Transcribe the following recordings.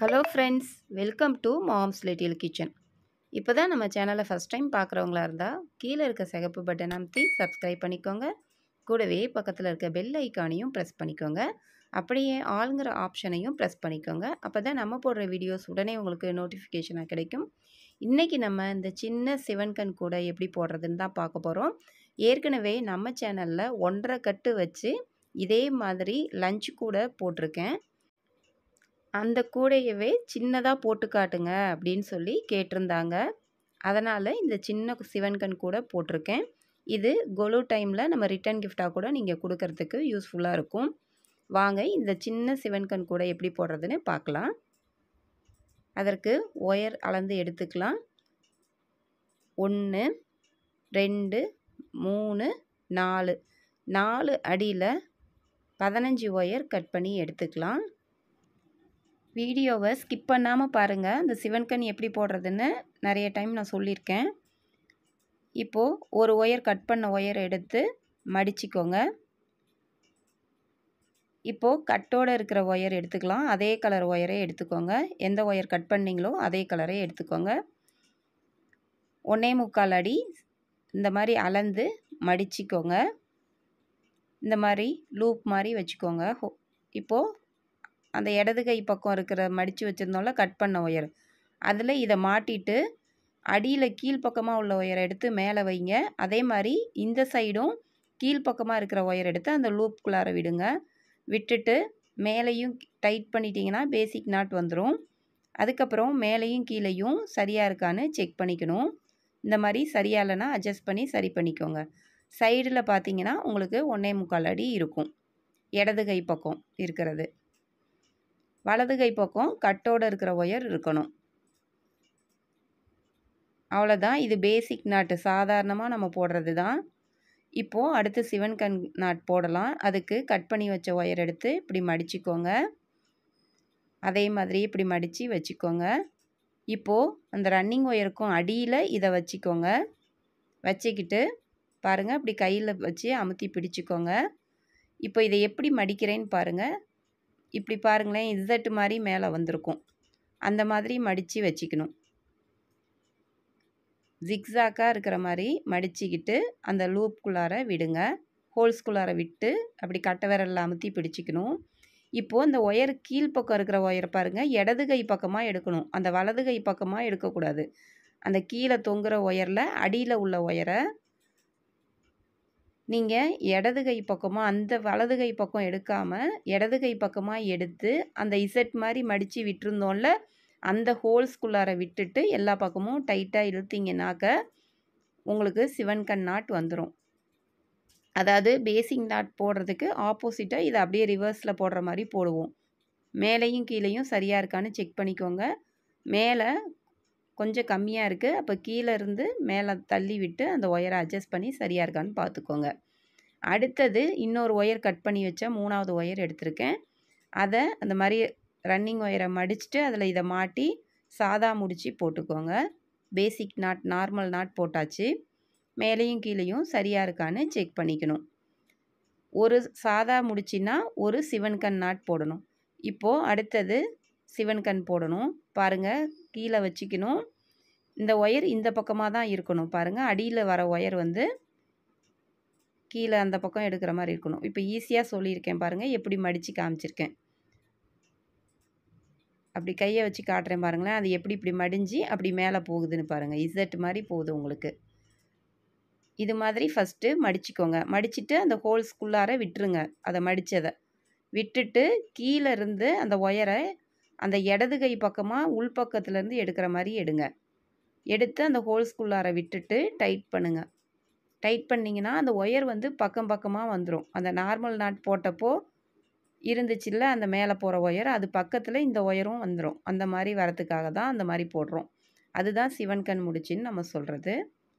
hello friends welcome to mom's little kitchen இப்போ தான் நம்ம சேனலை ஃபஸ்ட் டைம் பார்க்குறவங்களா இருந்தால் கீழே இருக்க சிகப்பு பட்டன் அமைத்தி சப்ஸ்கிரைப் பண்ணிக்கோங்க கூடவே பக்கத்தில் இருக்க பெல் ஐக்கானையும் ப்ரெஸ் பண்ணிக்கோங்க அப்படியே ஆளுங்கிற ஆப்ஷனையும் ப்ரெஸ் பண்ணிக்கோங்க அப்போ தான் நம்ம போடுற வீடியோஸ் உடனே உங்களுக்கு நோட்டிஃபிகேஷனாக கிடைக்கும் இன்றைக்கி நம்ம இந்த சின்ன சிவன்கண் கூட எப்படி போடுறதுன்னு தான் பார்க்க போகிறோம் ஏற்கனவே நம்ம சேனலில் ஒன்றரை கட்டு வச்சு இதே மாதிரி லஞ்ச் கூட போட்டிருக்கேன் அந்த கூடையவே சின்னதாக போட்டு காட்டுங்க அப்படின்னு சொல்லி கேட்டிருந்தாங்க அதனால் இந்த சின்ன சிவன்கண் கூட போட்டிருக்கேன் இது கொலு டைமில் நம்ம ரிட்டன் கிஃப்டாக கூட நீங்கள் கொடுக்கறதுக்கு யூஸ்ஃபுல்லாக இருக்கும் வாங்க இந்த சின்ன சிவன்கண் கூட எப்படி போடுறதுன்னு பார்க்கலாம் அதற்கு ஒயர் அளந்து எடுத்துக்கலாம் ஒன்று ரெண்டு மூணு நாலு நாலு அடியில் பதினஞ்சு ஒயர் கட் பண்ணி எடுத்துக்கலாம் வீடியோவை ஸ்கிப் பண்ணாமல் பாருங்கள் இந்த சிவன்கண் எப்படி போடுறதுன்னு நிறைய டைம் நான் சொல்லியிருக்கேன் இப்போது ஒரு ஒயர் கட் பண்ண ஒயர் எடுத்து மடிச்சிக்கோங்க இப்போது கட்டோடு இருக்கிற ஒயர் எடுத்துக்கலாம் அதே கலர் ஒயரே எடுத்துக்கோங்க எந்த ஒயர் கட் பண்ணிங்களோ அதே கலரே எடுத்துக்கோங்க ஒன்றே முக்கால் அடி இந்த மாதிரி அளந்து மடிச்சிக்கோங்க இந்த மாதிரி லூப் மாதிரி வச்சுக்கோங்க இப்போது அந்த இடது கை பக்கம் இருக்கிற மடித்து வச்சுருந்தோம்ல கட் பண்ண ஒயர் அதில் இதை மாட்டிட்டு அடியில் கீழ்ப்பக்கமாக உள்ள ஒயரை எடுத்து மேலே வைங்க அதே மாதிரி இந்த சைடும் கீழ்ப்பக்கமாக இருக்கிற ஒயர் எடுத்து அந்த லூப்குள்ளார விடுங்க விட்டுட்டு மேலேயும் டைட் பண்ணிட்டீங்கன்னா பேசிக் நாட் வந்துடும் அதுக்கப்புறம் மேலேயும் கீழேயும் சரியாக இருக்கான்னு செக் பண்ணிக்கணும் இந்த மாதிரி சரியாக இல்லைன்னா அட்ஜஸ்ட் பண்ணி சரி பண்ணிக்கோங்க சைடில் பார்த்தீங்கன்னா உங்களுக்கு ஒன்றே முக்கால் அடி இருக்கும் இடது கை பக்கம் இருக்கிறது வலது கை பக்கம் கட்டோடு இருக்கிற ஒயர் இருக்கணும் அவ்வளோதான் இது பேசிக் நாட்டு சாதாரணமாக நம்ம போடுறது தான் இப்போது அடுத்து சிவன் கண் நாட் போடலாம் அதுக்கு கட் பண்ணி வச்ச ஒயர் எடுத்து இப்படி மடிச்சிக்கோங்க அதே மாதிரி இப்படி மடித்து வச்சுக்கோங்க இப்போது அந்த ரன்னிங் ஒயருக்கும் அடியில் இதை வச்சுக்கோங்க வச்சுக்கிட்டு பாருங்கள் இப்படி கையில் வச்சு அமுத்தி பிடிச்சிக்கோங்க இப்போ இதை எப்படி மடிக்கிறேன்னு பாருங்கள் இப்படி பாருங்களேன் இசட்டு மாதிரி மேலே வந்திருக்கும் அந்த மாதிரி மடித்து வச்சுக்கணும் ஜிக்ஸாக்காக இருக்கிற மாதிரி மடிச்சிக்கிட்டு அந்த லூப்குள்ளார விடுங்க ஹோல்ஸ்குள்ளார விட்டு அப்படி கட்டை விரலில் அமுத்தி பிடிச்சிக்கணும் இப்போது இந்த ஒயர் கீழ்ப்பக்கம் இருக்கிற ஒயர் பாருங்கள் இடது கை பக்கமாக எடுக்கணும் அந்த வலது கை பக்கமாக எடுக்கக்கூடாது அந்த கீழே தொங்குற ஒயரில் அடியில் உள்ள ஒயரை நீங்கள் இடது கை பக்கமாக அந்த வலது கை பக்கம் எடுக்காமல் இடது கை பக்கமாக எடுத்து அந்த இசட் மாதிரி மடித்து விட்டுருந்தோம்ல அந்த ஹோல்ஸ்குள்ளார விட்டுட்டு எல்லா பக்கமும் டைட்டாக இழுத்தீங்கன்னாக்க உங்களுக்கு சிவன் கண் நாட் வந்துடும் அதாவது பேசிக் நாட் போடுறதுக்கு ஆப்போசிட்டாக இதை அப்படியே ரிவர்ஸில் போடுற மாதிரி போடுவோம் மேலேயும் கீழேயும் சரியாக இருக்கான்னு செக் பண்ணிக்கோங்க மேலே கொஞ்சம் கம்மியாக இருக்குது அப்போ கீழே இருந்து மேலே தள்ளி விட்டு அந்த ஒயரை அட்ஜஸ்ட் பண்ணி சரியாக இருக்கான்னு பார்த்துக்கோங்க அடுத்தது இன்னொரு ஒயர் கட் பண்ணி வச்ச மூணாவது ஒயர் எடுத்திருக்கேன் அதை அந்த மாதிரி ரன்னிங் ஒயரை மடிச்சுட்டு அதில் இதை மாட்டி சாதா முடிச்சு போட்டுக்கோங்க பேசிக் நாட் நார்மல் நாட் போட்டாச்சு மேலேயும் கீழேயும் சரியாக இருக்கான்னு செக் பண்ணிக்கணும் ஒரு சாதா முடிச்சின்னா ஒரு சிவன்கண் நாட் போடணும் இப்போது அடுத்தது சிவன்கண் போடணும் பாருங்கள் கீழே வச்சுக்கணும் இந்த ஒயர் இந்த பக்கமாக தான் இருக்கணும் பாருங்கள் அடியில் வர ஒயர் வந்து கீழே அந்த பக்கம் எடுக்கிற மாதிரி இருக்கணும் இப்போ ஈஸியாக சொல்லியிருக்கேன் பாருங்கள் எப்படி மடித்து காமிச்சிருக்கேன் அப்படி கையை வச்சு காட்டுறேன் பாருங்களேன் அது எப்படி இப்படி மடிஞ்சு அப்படி மேலே போகுதுன்னு பாருங்கள் இசட் மாதிரி போகுது உங்களுக்கு இது மாதிரி ஃபஸ்ட்டு மடிச்சுக்கோங்க மடிச்சுட்டு அந்த ஹோல்ஸ்குள்ளார விட்டுருங்க அதை மடித்ததை விட்டுட்டு கீழே இருந்து அந்த ஒயரை அந்த இடது கை பக்கமாக உள்பக்கத்துலேருந்து எடுக்கிற மாதிரி எடுங்க எடுத்து அந்த ஹோல்ஸ்குள்ளார விட்டுட்டு டைட் பண்ணுங்கள் டைட் பண்ணிங்கன்னா அந்த ஒயர் வந்து பக்கம் பக்கமாக வந்துடும் அந்த நார்மல் நாட் போட்டப்போ இருந்துச்சுல்ல அந்த மேலே போகிற ஒயர் அது பக்கத்தில் இந்த ஒயரும் வந்துடும் அந்த மாதிரி வரத்துக்காக தான் அந்த மாதிரி போடுறோம் அதுதான் சிவன் கண் முடிச்சின்னு நம்ம சொல்கிறது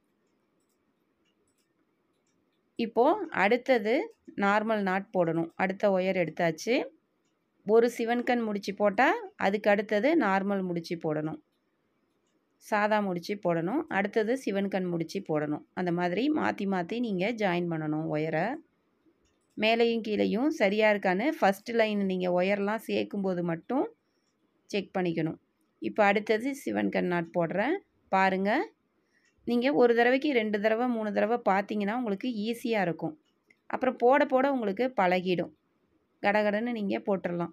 இப்போது அடுத்தது நார்மல் நாட் போடணும் அடுத்த ஒயர் எடுத்தாச்சு ஒரு சிவன்கண் முடிச்சு போட்டால் அதுக்கு அடுத்தது நார்மல் முடிச்சு போடணும் சாதா முடிச்சு போடணும் அடுத்தது சிவன்கண் முடிச்சு போடணும் அந்த மாதிரி மாற்றி மாற்றி நீங்கள் ஜாயின் பண்ணணும் ஒயரை மேலேயும் கீழேயும் சரியாக இருக்கான்னு ஃபஸ்ட்டு லைன் நீங்கள் ஒயர்லாம் சேர்க்கும்போது மட்டும் செக் பண்ணிக்கணும் இப்போ அடுத்தது சிவன் கண் நாட் போடுறேன் பாருங்கள் நீங்கள் ஒரு தடவைக்கு ரெண்டு தடவை மூணு தடவை பார்த்தீங்கன்னா உங்களுக்கு ஈஸியாக இருக்கும் அப்புறம் போட போட உங்களுக்கு பழகிடும் கடகடன்னு நீங்கள் போட்டுடலாம்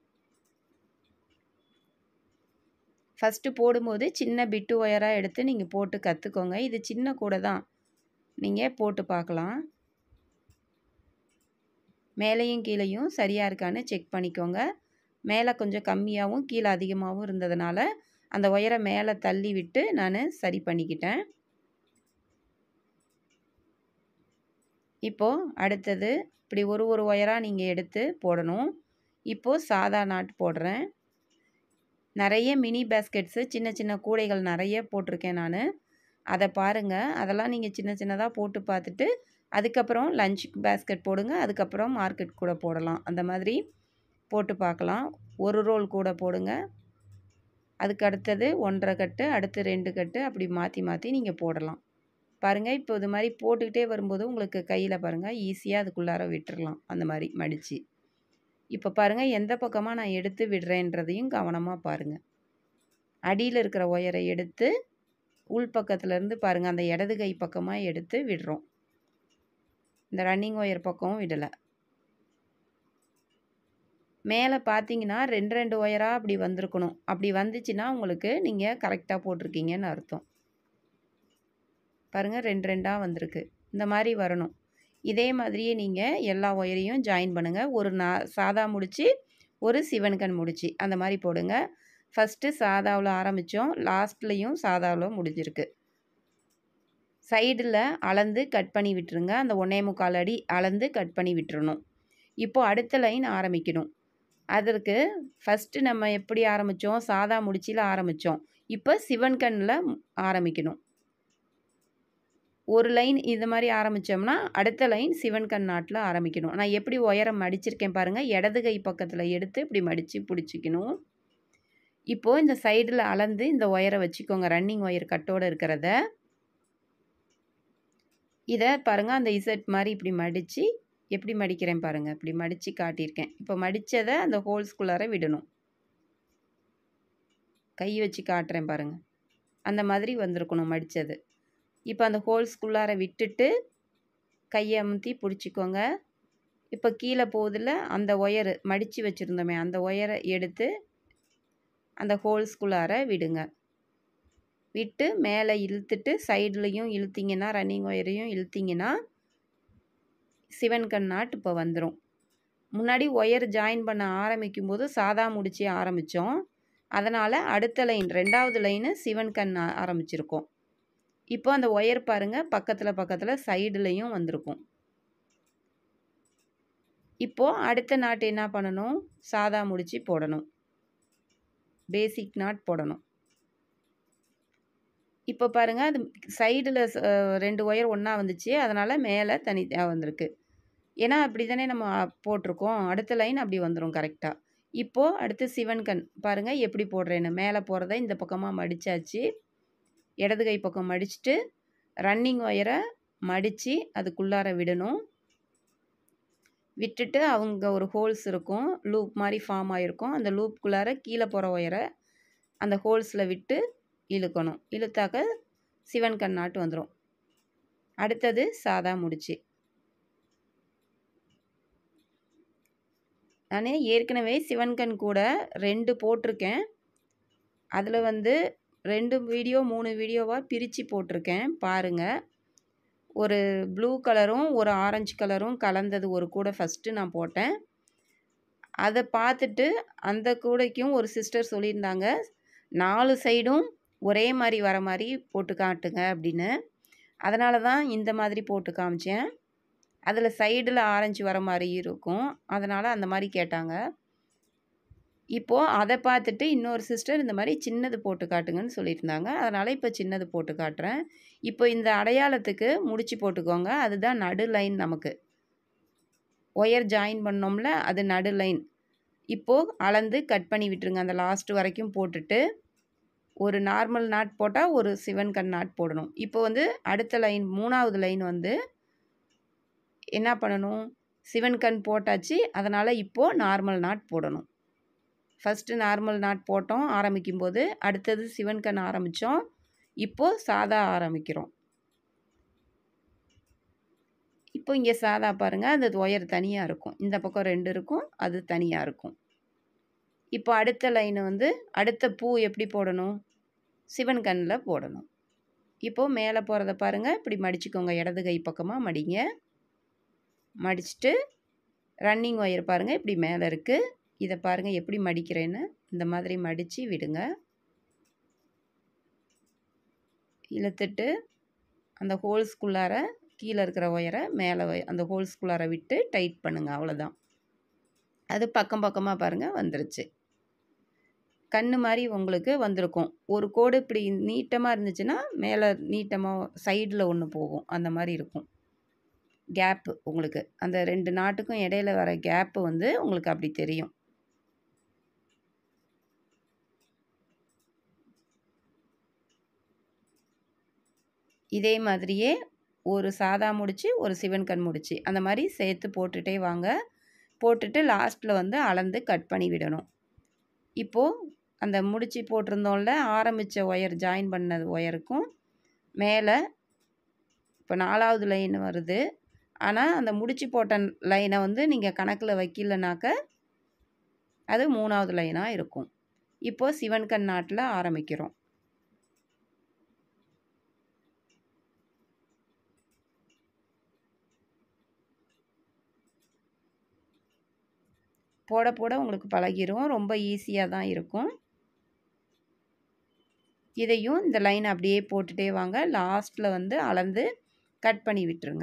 ஃபஸ்ட்டு போடும்போது சின்ன பிட்டு ஒயராக எடுத்து நீங்கள் போட்டு கற்றுக்கோங்க இது சின்ன கூடை தான் நீங்கள் போட்டு பார்க்கலாம் மேலேயும் கீழேயும் சரியாக இருக்கான்னு செக் பண்ணிக்கோங்க மேலே கொஞ்சம் கம்மியாகவும் கீழே அதிகமாகவும் இருந்ததுனால அந்த ஒயரை மேலே தள்ளி விட்டு நான் சரி பண்ணிக்கிட்டேன் இப்போது அடுத்தது இப்படி ஒரு ஒரு ஒயராக நீங்கள் எடுத்து போடணும் இப்போது சாதா நாட் போடுறேன் நிறைய மினி பேஸ்கெட்ஸு சின்ன சின்ன கூடைகள் நிறைய போட்டிருக்கேன் நான் அதை பாருங்கள் அதெல்லாம் நீங்கள் சின்ன சின்னதாக போட்டு பார்த்துட்டு அதுக்கப்புறம் லஞ்ச் பேஸ்கெட் போடுங்க அதுக்கப்புறம் மார்க்கெட் கூட போடலாம் அந்த மாதிரி போட்டு பார்க்கலாம் ஒரு ரோல் கூட போடுங்க அதுக்கு அடுத்தது ஒன்றரை கட்டு அடுத்து ரெண்டு கட்டு அப்படி மாற்றி மாற்றி நீங்கள் போடலாம் பாருங்கள் இப்போ இது மாதிரி போட்டுக்கிட்டே வரும்போது உங்களுக்கு கையில் பாருங்கள் ஈஸியாக அதுக்குள்ளார விட்டுறலாம் அந்த மாதிரி மடித்து இப்போ பாருங்கள் எந்த பக்கமாக நான் எடுத்து விடுறேன்றதையும் கவனமாக பாருங்கள் அடியில் இருக்கிற ஒயரை எடுத்து உள் பக்கத்துலேருந்து பாருங்கள் அந்த இடது கை பக்கமாக எடுத்து விடுறோம் இந்த ரன்னிங் ஒயர் பக்கம் விடலை மேலே பார்த்தீங்கன்னா ரெண்டு ரெண்டு ஒயராக அப்படி வந்திருக்கணும் அப்படி வந்துச்சுன்னா உங்களுக்கு நீங்கள் கரெக்டாக போட்டிருக்கீங்கன்னு அர்த்தம் பாருங்கள் ரெண்டு ரெண்டாக வந்திருக்கு இந்த மாதிரி வரணும் இதே மாதிரியே நீங்கள் எல்லா ஒயரையும் ஜாயின் பண்ணுங்கள் ஒரு நா சாதா முடிச்சு ஒரு சிவன்கண் முடிச்சு அந்த மாதிரி போடுங்க ஃபஸ்ட்டு சாதாவில் ஆரம்பித்தோம் லாஸ்ட்லேயும் சாதாவில் முடிஞ்சிருக்கு சைடில் அளந்து கட் பண்ணி விட்டுருங்க அந்த ஒன்றே முக்கால் அடி அளந்து கட் பண்ணி விட்டுறணும் இப்போது அடுத்த லைன் ஆரம்பிக்கணும் அதற்கு ஃபஸ்ட்டு நம்ம எப்படி ஆரம்பித்தோம் சாதா முடிச்சியில் ஆரம்பித்தோம் இப்போ சிவன்கண்ணில் ஆரம்பிக்கணும் ஒரு லைன் இது மாதிரி ஆரம்பித்தோம்னா அடுத்த லைன் சிவன்கண் நாட்டில் ஆரம்பிக்கணும் நான் எப்படி ஒயரம் மடிச்சிருக்கேன் பாருங்கள் இடது கை பக்கத்தில் எடுத்து இப்படி மடித்து பிடிச்சிக்கணும் இப்போது இந்த சைடில் அளந்து இந்த ஒயரை வச்சுக்கோங்க ரன்னிங் ஒயர் கட்டோடு இருக்கிறத இதை பாருங்கள் அந்த இசட் மாதிரி இப்படி மடித்து எப்படி மடிக்கிறேன் பாருங்கள் இப்படி மடித்து காட்டியிருக்கேன் இப்போ மடித்ததை அந்த ஹோல்ஸ்குள்ளார விடணும் கை வச்சு காட்டுறேன் பாருங்கள் அந்த மாதிரி வந்திருக்கணும் மடித்தது இப்போ அந்த ஹோல்ஸ்குள்ளார விட்டுட்டு கையை அமுத்தி பிடிச்சிக்கோங்க இப்போ கீழே போகுதில்ல அந்த ஒயரு மடித்து வச்சுருந்தோமே அந்த ஒயரை எடுத்து அந்த ஹோல்ஸ்குள்ளார விடுங்க விட்டு மேலே இழுத்துட்டு சைட்லேயும் இழுத்திங்கன்னா ரன்னிங் ஒயரையும் இழுத்திங்கன்னா சிவன் கண்ணாட் இப்போ வந்துடும் முன்னாடி ஒயர் ஜாயின் பண்ண ஆரம்பிக்கும் போது சாதா முடிச்சு ஆரம்பித்தோம் அதனால் அடுத்த லைன் ரெண்டாவது லைனு சிவன் கண் ஆரம்பிச்சிருக்கோம் இப்போ அந்த ஒயர் பாருங்கள் பக்கத்தில் பக்கத்தில் சைடுலேயும் வந்திருக்கும் இப்போது அடுத்த நாட்டு என்ன பண்ணணும் சாதா முடிச்சு போடணும் பேசிக் நாட் போடணும் இப்போ பாருங்கள் அது சைடில் ரெண்டு ஒயர் ஒன்றா வந்துச்சு அதனால் மேலே தனியாக வந்திருக்கு ஏன்னா அப்படி தானே நம்ம போட்டிருக்கோம் அடுத்த லைன் அப்படி வந்துடும் கரெக்டாக இப்போது அடுத்து சிவன் கண் பாருங்கள் எப்படி போடுறேன்னு மேலே போகிறத இந்த பக்கமாக மடித்தாச்சு இடது கை பக்கம் மடிச்சுட்டு ரன்னிங் ஒயரை மடித்து அதுக்குள்ளார விடணும் விட்டுட்டு அவங்க ஒரு ஹோல்ஸ் இருக்கும் லூப் மாதிரி ஃபார்ம் ஆகிருக்கும் அந்த லூப்புக்குள்ளார கீழே போகிற ஒயரை அந்த ஹோல்ஸில் விட்டு இழுக்கணும் இழுத்தாக்க சிவன் கண்ணாட்டு வந்துடும் அடுத்தது சாதா முடிச்சு நான் ஏற்கனவே சிவன்கண் கூட ரெண்டு போட்டிருக்கேன் அதில் வந்து ரெண்டு வீடியோ மூணு வீடியோவாக பிரித்து போட்டிருக்கேன் பாருங்கள் ஒரு ப்ளூ கலரும் ஒரு ஆரஞ்சு கலரும் கலந்தது ஒரு கூடை ஃபஸ்ட்டு நான் போட்டேன் அதை பார்த்துட்டு அந்த கூடைக்கும் ஒரு சிஸ்டர் சொல்லியிருந்தாங்க நாலு சைடும் ஒரே மாதிரி வர மாதிரி போட்டு காட்டுங்க அப்படின்னு அதனால தான் இந்த மாதிரி போட்டு காமிச்சேன் அதில் சைடில் ஆரஞ்சு வர மாதிரி இருக்கும் அதனால் அந்த மாதிரி கேட்டாங்க இப்போது அதை பார்த்துட்டு இன்னொரு சிஸ்டர் இந்த மாதிரி சின்னது போட்டு காட்டுங்கன்னு சொல்லியிருந்தாங்க அதனால் இப்போ சின்னது போட்டு காட்டுறேன் இப்போ இந்த அடையாளத்துக்கு முடிச்சு போட்டுக்கோங்க அதுதான் நடு லைன் நமக்கு ஒயர் ஜாயின் பண்ணோம்ல அது நடு லைன் இப்போது அளந்து கட் பண்ணி விட்டுருங்க அந்த லாஸ்ட் வரைக்கும் போட்டுட்டு ஒரு நார்மல் நாட் போட்டால் ஒரு சிவன் கண் நாட் போடணும் இப்போ வந்து அடுத்த லைன் மூணாவது லைன் வந்து என்ன பண்ணணும் சிவன் கண் போட்டாச்சு அதனால் இப்போது நார்மல் நாட் போடணும் ஃபஸ்ட்டு நார்மல் நாட் போட்டோம் ஆரம்பிக்கும்போது அடுத்தது சிவன் கண் ஆரம்பித்தோம் இப்போது சாதா ஆரம்பிக்கிறோம் இப்போ இங்கே சாதா பாருங்கள் அந்த ஒயர் தனியாக இருக்கும் இந்த பக்கம் ரெண்டு இருக்கும் அது தனியாக இருக்கும் இப்போ அடுத்த லைன் வந்து அடுத்த பூ எப்படி போடணும் சிவன் கண்ணில் போடணும் இப்போது மேலே போகிறத பாருங்கள் இப்படி மடிச்சுக்கோங்க இடது கை பக்கமாக மடிங்க மடிச்சுட்டு ரன்னிங் ஒயர் பாருங்கள் இப்படி மேலே இருக்குது இதை பாருங்கள் எப்படி மடிக்கிறேன்னு இந்த மாதிரி மடித்து விடுங்க இழுத்துட்டு அந்த ஹோல்ஸ்குள்ளார கீழே இருக்கிற ஒயரை மேலே அந்த ஹோல்ஸ்குள்ளார விட்டு டைட் பண்ணுங்கள் அவ்வளோதான் அது பக்கம் பக்கமாக பாருங்கள் வந்துருச்சு கண்ணு மாதிரி உங்களுக்கு வந்திருக்கும் ஒரு கோடு இப்படி நீட்டமாக இருந்துச்சுன்னா மேலே நீட்டமாக சைடில் ஒன்று போகும் அந்த மாதிரி இருக்கும் கேப்பு உங்களுக்கு அந்த ரெண்டு நாட்டுக்கும் இடையில வர கேப்பு வந்து உங்களுக்கு அப்படி தெரியும் இதே மாதிரியே ஒரு சாதா முடிச்சு ஒரு சிவன் கண் முடிச்சு அந்த மாதிரி சேர்த்து போட்டுகிட்டே வாங்க போட்டுட்டு லாஸ்ட்டில் வந்து அளந்து கட் பண்ணி விடணும் இப்போது அந்த முடிச்சு போட்டிருந்தோம்ல ஆரம்பித்த ஒயர் ஜாயின் பண்ணது ஒயருக்கும் மேலே இப்போ நாலாவது லைன் வருது ஆனால் அந்த முடிச்சு போட்ட லைனை வந்து நீங்கள் கணக்கில் வைக்கலனாக்க அது மூணாவது லைனாக இருக்கும் இப்போது சிவன் கண் நாட்டில் ஆரம்பிக்கிறோம் போட போட உங்களுக்கு பழகிரும் ரொம்ப ஈஸியாக தான் இருக்கும் இதையும் இந்த லைன் அப்படியே போட்டுகிட்டே வாங்க லாஸ்ட்டில் வந்து அளந்து கட் பண்ணி விட்டுருங்க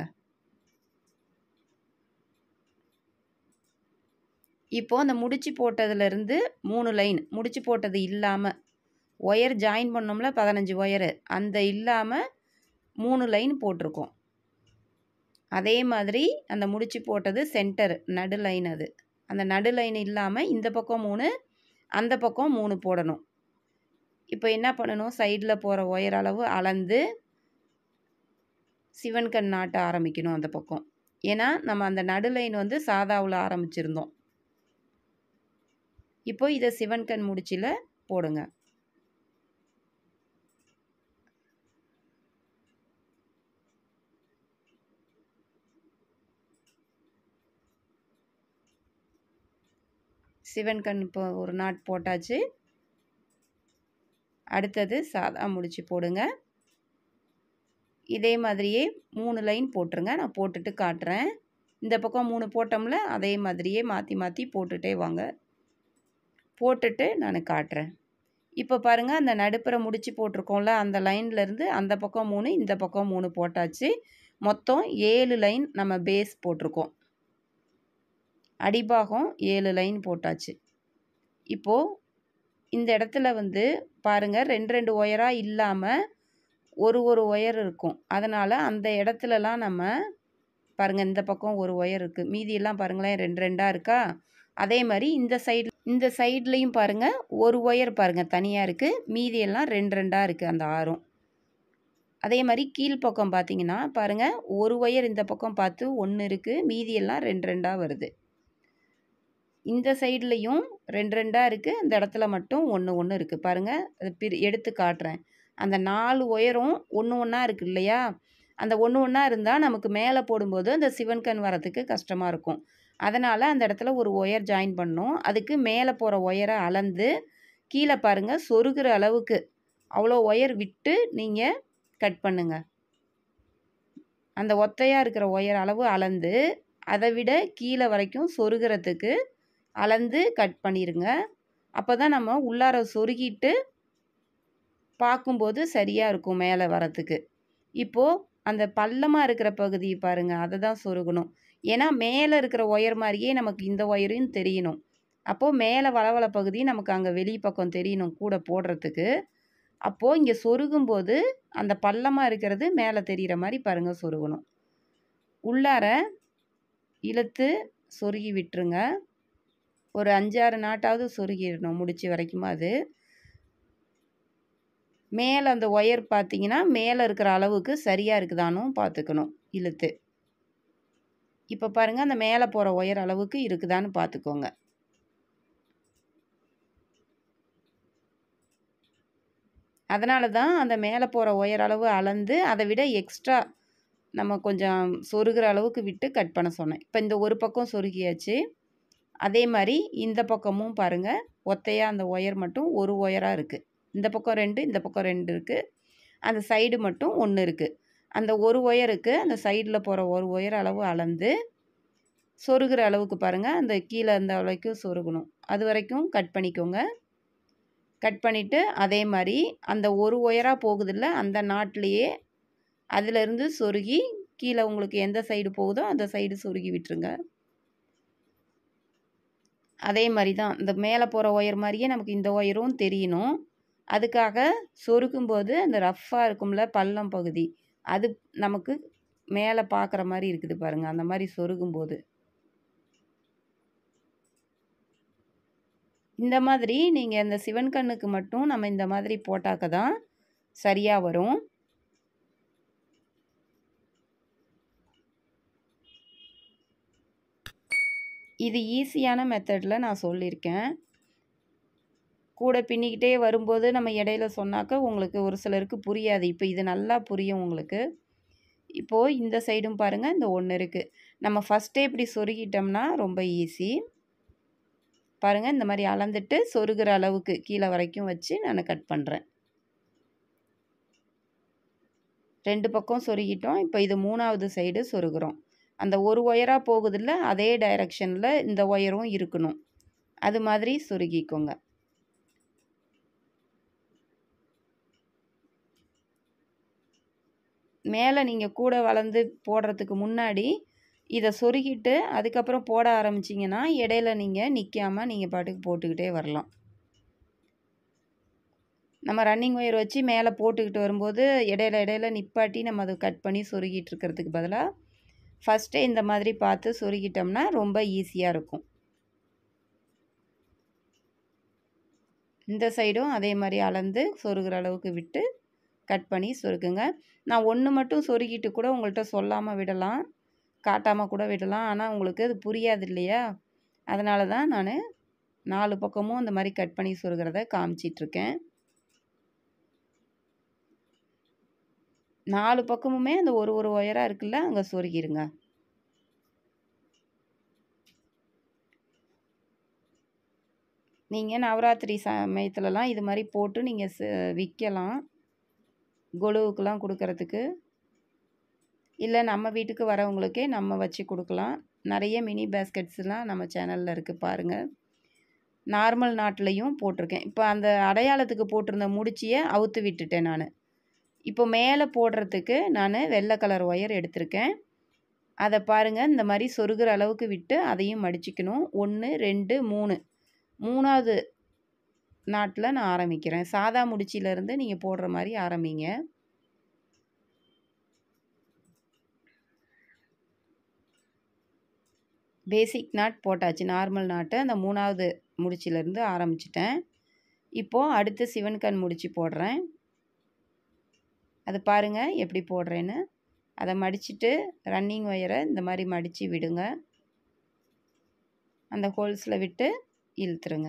இப்போது அந்த முடிச்சு போட்டதுலேருந்து மூணு லைன் முடிச்சு போட்டது இல்லாமல் ஒயர் ஜாயின் பண்ணோம்ல பதினஞ்சு ஒயரு அந்த இல்லாமல் மூணு லைன் போட்டிருக்கோம் அதே மாதிரி அந்த முடிச்சு போட்டது சென்டர் நடு லைன் அது அந்த நடு லைன் இல்லாமல் இந்த பக்கம் மூணு அந்த பக்கம் மூணு போடணும் இப்போ என்ன பண்ணணும் சைடில் போகிற ஒயர் அளவு அளந்து சிவன் கண் நாட்ட ஆரம்பிக்கணும் அந்த பக்கம் ஏன்னா நம்ம அந்த நடு லைன் வந்து சாதாவில் ஆரம்பிச்சிருந்தோம் இப்போ இதை சிவன் கண் முடிச்சில் போடுங்க சிவன் கண் இப்போ ஒரு நாட் போட்டாச்சு அடுத்தது சாதா முடிச்சு போடுங்க இதே மாதிரியே மூணு லைன் போட்டுருங்க நான் போட்டுட்டு காட்டுறேன் இந்த பக்கம் மூணு போட்டோம்ல அதே மாதிரியே மாற்றி மாற்றி போட்டுகிட்டே வாங்க போட்டுட்டு நான் காட்டுறேன் இப்போ பாருங்கள் அந்த நடுப்புற முடிச்சு போட்டிருக்கோம்ல அந்த லைன்லேருந்து அந்த பக்கம் மூணு இந்த பக்கம் மூணு போட்டாச்சு மொத்தம் ஏழு லைன் நம்ம பேஸ் போட்டிருக்கோம் அடிபாகம் ஏழு லைன் போட்டாச்சு இப்போது இந்த இடத்துல வந்து பாருங்கள் ரெண்டு ரெண்டு ஒயராக இல்லாமல் ஒரு ஒரு ஒயர் இருக்கும் அதனால் அந்த இடத்துலலாம் நம்ம பாருங்கள் இந்த பக்கம் ஒரு ஒயர் இருக்குது மீதியெல்லாம் பாருங்களேன் ரெண்டு ரெண்டாக இருக்கா அதே மாதிரி இந்த சைடு இந்த சைட்லேயும் பாருங்கள் ஒரு ஒயர் பாருங்கள் தனியாக இருக்குது மீதியெல்லாம் ரெண்டு ரெண்டாக இருக்குது அந்த ஆறும் அதே மாதிரி கீழ்ப்பக்கம் பார்த்தீங்கன்னா பாருங்கள் ஒரு ஒயர் இந்த பக்கம் பார்த்து ஒன்று இருக்குது மீதியெல்லாம் ரெண்டு ரெண்டாக வருது இந்த சைட்லேயும் ரெண்டு ரெண்டாக இருக்குது இந்த இடத்துல மட்டும் ஒன்று ஒன்று இருக்குது பாருங்கள் அது பிரி எடுத்து காட்டுறேன் அந்த நாலு ஒயரும் ஒன்று ஒன்றா இருக்குது இல்லையா அந்த ஒன்று ஒன்றா இருந்தால் நமக்கு மேலே போடும்போது அந்த சிவன் கண் வரத்துக்கு கஷ்டமாக இருக்கும் அதனால் அந்த இடத்துல ஒரு ஒயர் ஜாயின் பண்ணோம் அதுக்கு மேலே போகிற ஒயரை அளந்து கீழே பாருங்கள் சொருகிற அளவுக்கு அவ்வளோ ஒயர் விட்டு நீங்கள் கட் பண்ணுங்க அந்த ஒத்தையாக இருக்கிற ஒயர் அளவு அளந்து அதை விட கீழே வரைக்கும் சொருகிறதுக்கு அளந்து கட் பண்ணிடுங்க அப்போ தான் நம்ம உள்ளார சொருகிட்டு பார்க்கும்போது சரியாக இருக்கும் மேலே வரத்துக்கு இப்போது அந்த பள்ளமாக இருக்கிற பகுதி பாருங்கள் அதை தான் சொருகணும் ஏன்னா மேலே இருக்கிற ஒயர் மாதிரியே நமக்கு இந்த ஒயரும் தெரியணும் அப்போது மேலே வளவள பகுதி நமக்கு அங்கே வெளி பக்கம் தெரியணும் கூட போடுறதுக்கு அப்போது இங்கே சொருகும்போது அந்த பள்ளமாக இருக்கிறது மேலே தெரிகிற மாதிரி பாருங்கள் சொருகணும் உள்ளார இழுத்து சொருகி விட்டுருங்க ஒரு அஞ்சாறு நாட்டாவது சொருகிடணும் முடிச்சு வரைக்கும் அது மேலே அந்த ஒயர் பார்த்தீங்கன்னா மேலே இருக்கிற அளவுக்கு சரியாக இருக்குதானும் பார்த்துக்கணும் இழுத்து இப்போ பாருங்கள் அந்த மேலே போகிற ஒயர் அளவுக்கு இருக்குதான்னு பார்த்துக்கோங்க அதனால தான் அந்த மேலே போகிற ஒயர் அளவு அளந்து அதை விட எக்ஸ்ட்ரா நம்ம கொஞ்சம் சொருகிற அளவுக்கு விட்டு கட் பண்ண சொன்னேன் இப்போ இந்த ஒரு பக்கம் சொருகியாச்சு அதே மாதிரி இந்த பக்கமும் பாருங்கள் ஒத்தையாக அந்த ஒயர் மட்டும் ஒரு ஒயராக இருக்குது இந்த பக்கம் ரெண்டு இந்த பக்கம் ரெண்டு இருக்குது அந்த சைடு மட்டும் ஒன்று இருக்குது அந்த ஒரு ஒயருக்கு அந்த சைடில் போகிற ஒரு ஒயர் அளவு அளந்து சொருகிற அளவுக்கு பாருங்கள் அந்த கீழே அந்த வரைக்கும் சொருகணும் அது வரைக்கும் கட் பண்ணிக்கோங்க கட் பண்ணிவிட்டு அதே மாதிரி அந்த ஒரு ஒயராக போகுதில்ல அந்த நாட்லேயே அதிலிருந்து சொருகி கீழே உங்களுக்கு எந்த சைடு போகுதோ அந்த சைடு சொருகி விட்டுருங்க அதே மாதிரி தான் இந்த மேலே போகிற ஒயர் மாதிரியே நமக்கு இந்த ஒயரும் தெரியணும் அதுக்காக சொருக்கும்போது அந்த ரஃப்பாக இருக்கும்ல பள்ளம் பகுதி அது நமக்கு மேலே பார்க்குற மாதிரி இருக்குது பாருங்கள் அந்த மாதிரி சொருகும்போது இந்த மாதிரி நீங்கள் இந்த சிவன் கண்ணுக்கு மட்டும் நம்ம இந்த மாதிரி போட்டாக்க தான் சரியாக வரும் இது ஈஸியான மெத்தடில் நான் சொல்லியிருக்கேன் கூட பின்னிக்கிட்டே வரும்போது நம்ம இடையில சொன்னாக்க உங்களுக்கு ஒரு சிலருக்கு புரியாது இப்போ இது நல்லா புரியும் உங்களுக்கு இப்போது இந்த சைடும் பாருங்கள் இந்த ஒன்று இருக்குது நம்ம ஃபஸ்ட்டே இப்படி சொருகிட்டோம்னா ரொம்ப ஈஸி பாருங்கள் இந்த மாதிரி அளந்துட்டு சொருகிற அளவுக்கு கீழே வரைக்கும் வச்சு நான் கட் பண்ணுறேன் ரெண்டு பக்கம் சொருகிட்டோம் இப்போ இது மூணாவது சைடு சொருகிறோம் அந்த ஒரு ஒயராக போகுதில்ல அதே டைரக்ஷனில் இந்த ஒயரும் இருக்கணும் அது மாதிரி சொருகிக்கோங்க மேலே நீங்கள் கூட வளர்ந்து போடுறதுக்கு முன்னாடி இதை சொருகிட்டு அதுக்கப்புறம் போட ஆரம்பிச்சிங்கன்னா இடையில நீங்கள் நிற்காமல் நீங்கள் பாட்டுக்கு போட்டுக்கிட்டே வரலாம் நம்ம ரன்னிங் ஒயர் வச்சு மேலே போட்டுக்கிட்டு வரும்போது இடையில இடையில நிப்பாட்டி நம்ம அதை கட் பண்ணி சொருகிட்டு இருக்கிறதுக்கு பதிலாக ஃபஸ்ட்டே இந்த மாதிரி பார்த்து சொருகிட்டோம்னா ரொம்ப ஈஸியாக இருக்கும் இந்த சைடும் அதே மாதிரி அளந்து சொருகிற அளவுக்கு விட்டு கட் பண்ணி சொருக்குங்க நான் ஒன்று மட்டும் சொருகிட்டு கூட உங்கள்கிட்ட சொல்லாமல் விடலாம் காட்டாமல் கூட விடலாம் ஆனால் உங்களுக்கு அது புரியாது இல்லையா அதனால தான் நான் நாலு பக்கமும் இந்த மாதிரி கட் பண்ணி சொருகிறத காமிச்சிட்ருக்கேன் நாலு பக்கமுமே அந்த ஒரு ஒரு ஒயராக இருக்குல்ல அங்கே சொருகிருங்க நீங்கள் நவராத்திரி சமயத்துலலாம் இது மாதிரி போட்டு நீங்கள் விற்கலாம் கொலுவுக்கெலாம் கொடுக்கறதுக்கு இல்லை நம்ம வீட்டுக்கு வரவங்களுக்கே நம்ம வச்சு கொடுக்கலாம் நிறைய மினி பேஸ்கெட்ஸ்லாம் நம்ம சேனலில் இருக்குது பாருங்கள் நார்மல் நாட்லேயும் போட்டிருக்கேன் இப்போ அந்த அடையாளத்துக்கு போட்டிருந்த முடிச்சியை அவுத்து விட்டுட்டேன் நான் இப்போ மேலே போடுறதுக்கு நான் வெள்ளை கலர் ஒயர் எடுத்திருக்கேன் அதை பாருங்கள் இந்த மாதிரி சொருகிற அளவுக்கு விட்டு அதையும் மடிச்சுக்கணும் ஒன்று ரெண்டு மூணு மூணாவது நாட்டில் நான் ஆரம்பிக்கிறேன் சாதா முடிச்சிலேருந்து நீங்கள் போடுற மாதிரி ஆரம்பிங்க பேசிக் நாட் போட்டாச்சு நார்மல் நாட்டை அந்த மூணாவது முடிச்சிலேருந்து ஆரம்பிச்சிட்டேன் இப்போது அடுத்து சிவன் கண் முடிச்சு போடுறேன் அது பாருங்கள் எப்படி போடுறேன்னு அதை மடிச்சுட்டு ரன்னிங் ஒயரை இந்த மாதிரி மடித்து விடுங்க அந்த ஹோல்ஸில் விட்டு இழுத்துருங்க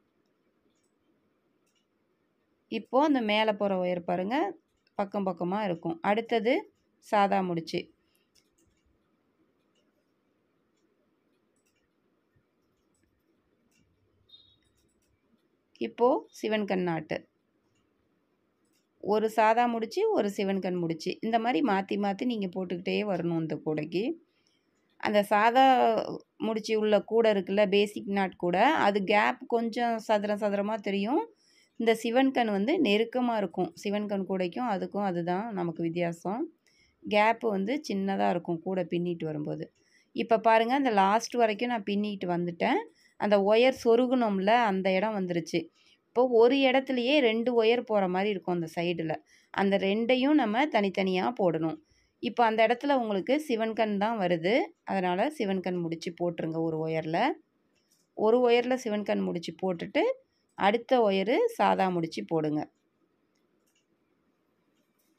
இப்போது அந்த மேலே போகிற ஒயர் பாருங்கள் பக்கம் பக்கமாக இருக்கும் அடுத்தது சாதா முடிச்சு இப்போது சிவன் கண் நாட்டு ஒரு சாதா முடிச்சு ஒரு சிவன் கண் முடிச்சு இந்த மாதிரி மாற்றி மாற்றி நீங்கள் போட்டுக்கிட்டே வரணும் இந்த கூடைக்கு அந்த சாதா முடிச்சு உள்ள கூடை இருக்குல்ல பேசிக் நாட் கூட அது கேப் கொஞ்சம் சதுரம் சதுரமாக தெரியும் இந்த சிவன் கண் வந்து நெருக்கமாக இருக்கும் சிவன் கண் கூடைக்கும் அதுக்கும் அதுதான் நமக்கு வித்தியாசம் கேப்பு வந்து சின்னதாக இருக்கும் கூட பின்னிட்டு வரும்போது இப்போ பாருங்கள் அந்த லாஸ்ட் வரைக்கும் நான் பின்னிட்டு வந்துட்டேன் அந்த ஒயர் சொருகணும்ல அந்த இடம் வந்துருச்சு இப்போ ஒரு இடத்துலையே ரெண்டு ஒயர் போகிற மாதிரி இருக்கும் அந்த சைடில் அந்த ரெண்டையும் நம்ம தனித்தனியாக போடணும் இப்போ அந்த இடத்துல உங்களுக்கு சிவன் கண் தான் வருது அதனால் சிவன் கண் முடிச்சு போட்டுருங்க ஒரு ஒயரில் ஒரு ஒயரில் சிவன் கண் முடிச்சு போட்டுட்டு அடுத்த ஒயரு சாதா முடிச்சு போடுங்க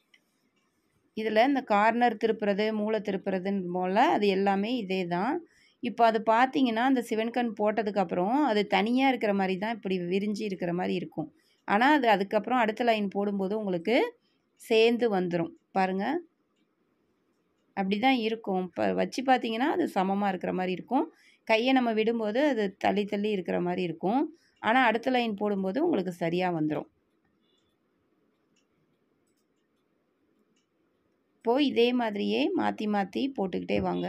இதில் இந்த கார்னர் திருப்புறது மூளை திருப்புறதுன்னு போல் அது எல்லாமே இதே தான் இப்போ அது பார்த்தீங்கன்னா அந்த சிவன் கண் போட்டதுக்கப்புறம் அது தனியாக இருக்கிற மாதிரி தான் இப்படி விரிஞ்சு இருக்கிற மாதிரி இருக்கும் ஆனால் அது அதுக்கப்புறம் அடுத்த லைன் போடும்போது உங்களுக்கு சேர்ந்து வந்துடும் பாருங்கள் அப்படி தான் இருக்கும் இப்போ வச்சு பார்த்தீங்கன்னா அது சமமாக இருக்கிற மாதிரி இருக்கும் கையை நம்ம விடும்போது அது தள்ளி தள்ளி இருக்கிற மாதிரி இருக்கும் ஆனால் அடுத்த லைன் போடும்போது உங்களுக்கு சரியாக வந்துடும் இப்போது இதே மாதிரியே மாற்றி மாற்றி போட்டுக்கிட்டே வாங்க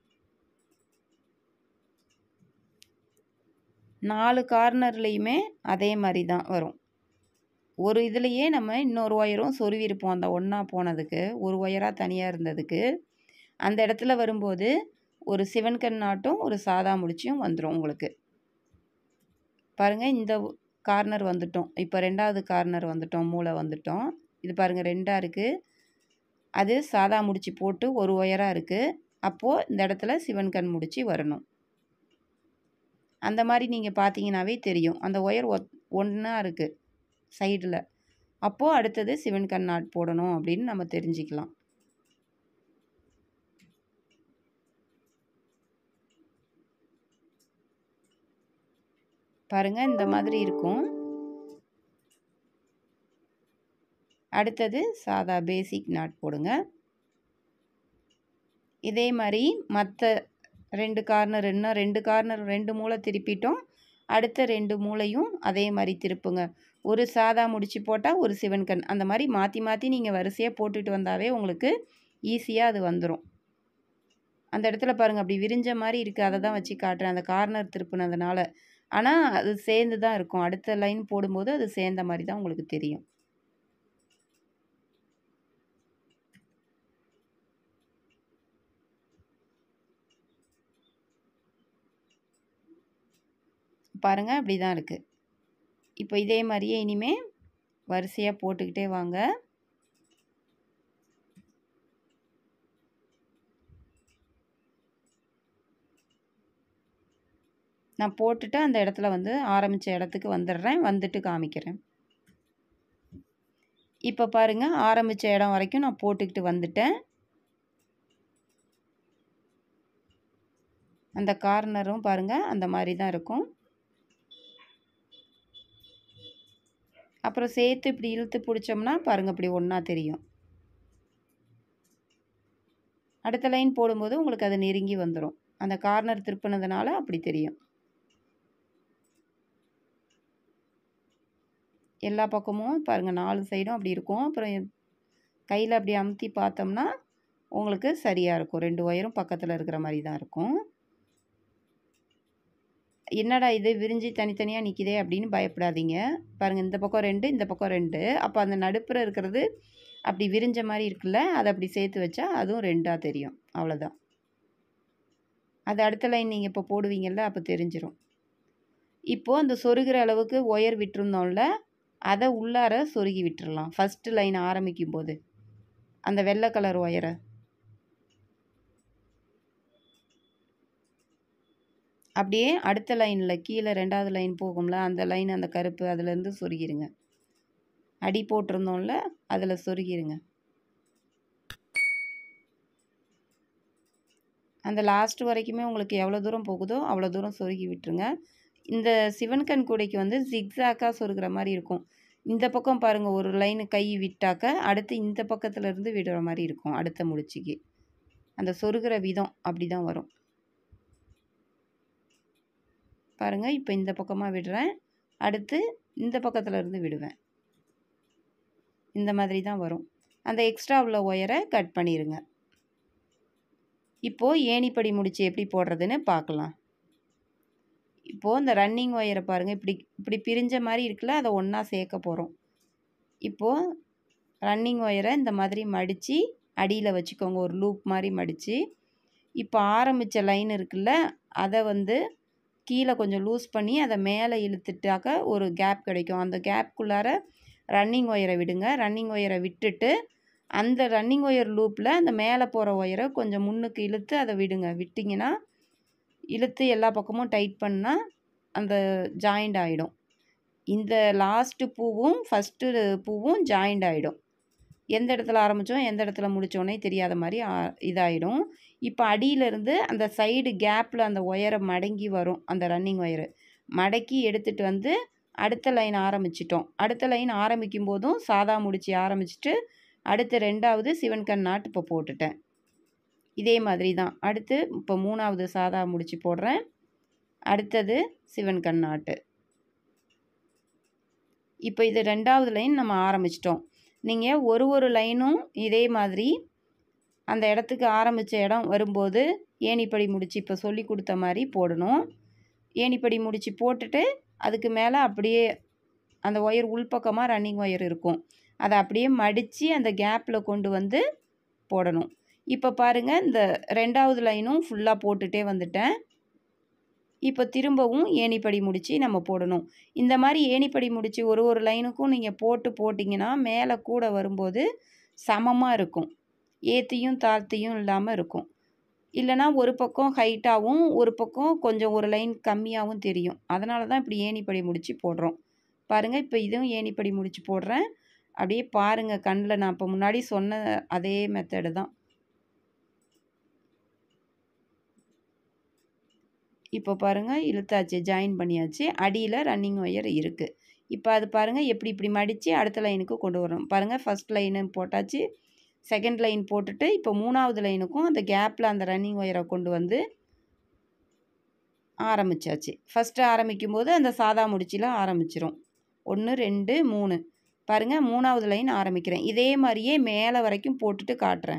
நாலு கார்னர்லேயுமே அதே மாதிரி தான் வரும் ஒரு இதுலேயே நம்ம இன்னொரு ஒயரும் சொருவிருப்போம் அந்த ஒன்றா போனதுக்கு ஒரு ஒயராக தனியாக இருந்ததுக்கு அந்த இடத்துல வரும்போது ஒரு சிவன் கண் நாட்டும் ஒரு சாதா முடிச்சியும் வந்துடும் உங்களுக்கு பாருங்கள் இந்த கார்னர் வந்துட்டோம் இப்போ ரெண்டாவது கார்னர் வந்துட்டோம் மூளை வந்துட்டோம் இது பாருங்கள் ரெண்டாக இருக்குது அது சாதா முடிச்சு போட்டு ஒரு ஒயராக இருக்குது அப்போது இந்த இடத்துல சிவன் கண் முடிச்சு வரணும் அந்த மாதிரி நீங்கள் பார்த்தீங்கன்னாவே தெரியும் அந்த ஒயர் ஒ ஒன்றா இருக்குது சைடில் அப்போது அடுத்தது சிவன் கண் நாட் போடணும் அப்படின்னு நம்ம தெரிஞ்சுக்கலாம் பாருங்கள் இந்த மாதிரி இருக்கும் அடுத்தது சாதா பேசிக் நாட் போடுங்க இதே மாதிரி மற்ற ரெண்டு கார்னர் இன்னும் ரெண்டு கார்னர் ரெண்டு மூளை திருப்பிட்டோம் அடுத்த ரெண்டு மூளையும் அதே மாதிரி திருப்புங்க ஒரு சாதா முடிச்சு போட்டால் ஒரு சிவன் கண் அந்த மாதிரி மாற்றி மாற்றி நீங்கள் வரிசையாக போட்டுட்டு வந்தாவே உங்களுக்கு ஈஸியாக அது வந்துடும் அந்த இடத்துல பாருங்கள் அப்படி விரிஞ்ச மாதிரி இருக்குது அதை தான் வச்சு காட்டுறேன் அந்த கார்னர் திருப்பினதுனால ஆனால் அது சேர்ந்து தான் இருக்கும் அடுத்த லைன் போடும்போது அது சேர்ந்த மாதிரி தான் உங்களுக்கு தெரியும் பாருங்கள் அப்படி தான் இருக்குது இப்போ இதே மாதிரியே இனிமே வரிசையாக போட்டுக்கிட்டே வாங்க நான் போட்டுட்டு அந்த இடத்துல வந்து ஆரம்பித்த இடத்துக்கு வந்துடுறேன் வந்துட்டு காமிக்கிறேன் இப்போ பாருங்கள் ஆரம்பித்த இடம் வரைக்கும் நான் போட்டுக்கிட்டு வந்துட்டேன் அந்த கார்னரும் பாருங்கள் அந்த மாதிரி தான் இருக்கும் அப்புறம் சேர்த்து இப்படி இழுத்து பிடிச்சோம்னா பாருங்கள் இப்படி ஒன்றா தெரியும் அடுத்த லைன் போடும்போது உங்களுக்கு அது நெருங்கி வந்துடும் அந்த கார்னர் திருப்பினதுனால அப்படி தெரியும் எல்லா பக்கமும் பாருங்கள் நாலு சைடும் அப்படி இருக்கும் அப்புறம் கையில் அப்படி அமுத்தி பார்த்தோம்னா உங்களுக்கு சரியாக இருக்கும் ரெண்டு ஒயரும் பக்கத்தில் இருக்கிற மாதிரி தான் இருக்கும் என்னடா இது விரிஞ்சு தனித்தனியாக நிற்கிதே அப்படின்னு பயப்படாதீங்க பாருங்கள் இந்த பக்கம் ரெண்டு இந்த பக்கம் ரெண்டு அப்போ அந்த நடுப்புற இருக்கிறது அப்படி விரிஞ்ச மாதிரி இருக்குல்ல அதை அப்படி சேர்த்து வச்சா அதுவும் ரெண்டாக தெரியும் அவ்வளோதான் அது அடுத்த லைன் நீங்கள் இப்போ போடுவீங்கள்ல அப்போ தெரிஞ்சிடும் இப்போது அந்த சொருகிற அளவுக்கு ஒயர் விட்டுருந்தோம்ல அதை உள்ளார சொருகி விட்டுறலாம் ஃபஸ்ட்டு லைன் ஆரம்பிக்கும் போது அந்த வெள்ளை கலர் ஒயரை அப்படியே அடுத்த லைனில் கீழே ரெண்டாவது லைன் போகும்ல அந்த லைன் அந்த கருப்பு அதுலேருந்து சொருகிருங்க அடி போட்டிருந்தோம்ல அதில் சொருகிருங்க அந்த லாஸ்ட் வரைக்குமே உங்களுக்கு எவ்வளோ தூரம் போகுதோ அவ்வளோ தூரம் சொருகி விட்டுருங்க இந்த சிவன் கண் கூடைக்கு வந்து ஜிக்ஸாக்காக சொருகிற மாதிரி இருக்கும் இந்த பக்கம் பாருங்கள் ஒரு லைனு கை விட்டாக்க அடுத்து இந்த பக்கத்துல இருந்து விடுற மாதிரி இருக்கும் அடுத்த முடிச்சுக்கு அந்த சொருகிற விதம் அப்படி தான் வரும் பாருங்கள் இப்போ இந்த பக்கமாக விடுறேன் அடுத்து இந்த பக்கத்தில் இருந்து விடுவேன் இந்த மாதிரி தான் வரும் அந்த எக்ஸ்ட்ரா உள்ள ஒயரை கட் பண்ணிடுங்க இப்போது ஏணிப்படி முடிச்சு எப்படி போடுறதுன்னு பார்க்கலாம் இப்போது இந்த ரன்னிங் ஒயரை பாருங்கள் இப்படி இப்படி பிரிஞ்ச மாதிரி இருக்குல்ல அதை ஒன்றா சேர்க்க போகிறோம் இப்போது ரன்னிங் ஒயரை இந்த மாதிரி மடித்து அடியில் வச்சுக்கோங்க ஒரு லூப் மாதிரி மடித்து இப்போ ஆரம்பித்த லைன் இருக்குல்ல அதை வந்து கீழே கொஞ்சம் லூஸ் பண்ணி அதை மேலே இழுத்துட்டாக்க ஒரு கேப் கிடைக்கும் அந்த கேப்குள்ளார ரன்னிங் ஒயரை விடுங்க ரன்னிங் ஒயரை விட்டுட்டு அந்த ரன்னிங் ஒயர் லூப்பில் அந்த மேலே போகிற ஒயரை கொஞ்சம் முன்னுக்கு இழுத்து அதை விடுங்க விட்டிங்கன்னா இழுத்து எல்லா பக்கமும் டைட் பண்ணால் அந்த ஜாயிண்ட் ஆகிடும் இந்த லாஸ்ட்டு பூவும் ஃபஸ்ட்டு பூவும் ஜாயிண்ட் ஆகிடும் எந்த இடத்துல ஆரம்பித்தோம் எந்த இடத்துல முடித்தோன்னே தெரியாத மாதிரி இதாகிடும் இப்போ அடியிலேருந்து அந்த சைடு கேப்பில் அந்த ஒயரை மடங்கி வரும் அந்த ரன்னிங் ஒயரு மடக்கி எடுத்துகிட்டு வந்து அடுத்த லைன் ஆரம்பிச்சிட்டோம் அடுத்த லைன் ஆரம்பிக்கும் போதும் சாதா முடிச்சு ஆரம்பிச்சிட்டு அடுத்து ரெண்டாவது சிவன் கண் நாட்டு இப்போ போட்டுட்டேன் இதே மாதிரி தான் அடுத்து இப்போ மூணாவது சாதா முடிச்சு போடுறேன் அடுத்தது சிவன் கண் நாட்டு இப்போ இது ரெண்டாவது லைன் நம்ம ஆரம்பிச்சிட்டோம் நீங்கள் ஒரு ஒரு லைனும் இதே மாதிரி அந்த இடத்துக்கு ஆரம்பித்த இடம் வரும்போது ஏணிப்படி முடிச்சு இப்போ சொல்லி கொடுத்த மாதிரி போடணும் ஏணிப்படி முடிச்சு போட்டுட்டு அதுக்கு மேலே அப்படியே அந்த ஒயர் உள்பக்கமாக ரன்னிங் ஒயர் இருக்கும் அதை அப்படியே மடித்து அந்த கேப்பில் கொண்டு வந்து போடணும் இப்போ பாருங்கள் இந்த ரெண்டாவது லைனும் ஃபுல்லாக போட்டுகிட்டே வந்துட்டேன் இப்போ திரும்பவும் ஏணிப்படி முடித்து நம்ம போடணும் இந்த மாதிரி ஏணிப்படி முடித்து ஒரு ஒரு லைனுக்கும் நீங்கள் போட்டு போட்டிங்கன்னா மேலே கூட வரும்போது சமமாக இருக்கும் ஏற்றியும் தாழ்த்தியும் இல்லாமல் இருக்கும் இல்லைனா ஒரு பக்கம் ஹைட்டாகவும் ஒரு பக்கம் கொஞ்சம் ஒரு லைன் கம்மியாகவும் தெரியும் அதனால தான் இப்படி ஏணிப்படி முடித்து போடுறோம் பாருங்கள் இப்போ இதுவும் ஏணிப்படி முடித்து போடுறேன் அப்படியே பாருங்கள் கண்ணில் நான் இப்போ முன்னாடி சொன்ன அதே மெத்தடு தான் இப்போ பாருங்கள் இழுத்தாச்சு ஜாயின் பண்ணியாச்சு அடியில் ரன்னிங் ஒயர் இருக்குது இப்போ அது பாருங்கள் எப்படி இப்படி மடித்து அடுத்த லைனுக்கு கொண்டு வரணும் பாருங்கள் ஃபஸ்ட் லைனு போட்டாச்சு செகண்ட் லைன் போட்டுட்டு இப்போ மூணாவது லைனுக்கும் அந்த கேப்பில் அந்த ரன்னிங் ஒயரை கொண்டு வந்து ஆரம்பித்தாச்சு ஃபஸ்ட்டு ஆரம்பிக்கும் போது அந்த சாதா முடிச்சில் ஆரம்பிச்சிரும் ஒன்று ரெண்டு மூணு பாருங்கள் மூணாவது லைன் ஆரம்பிக்கிறேன் இதே மாதிரியே மேலே வரைக்கும் போட்டுட்டு காட்டுறேன்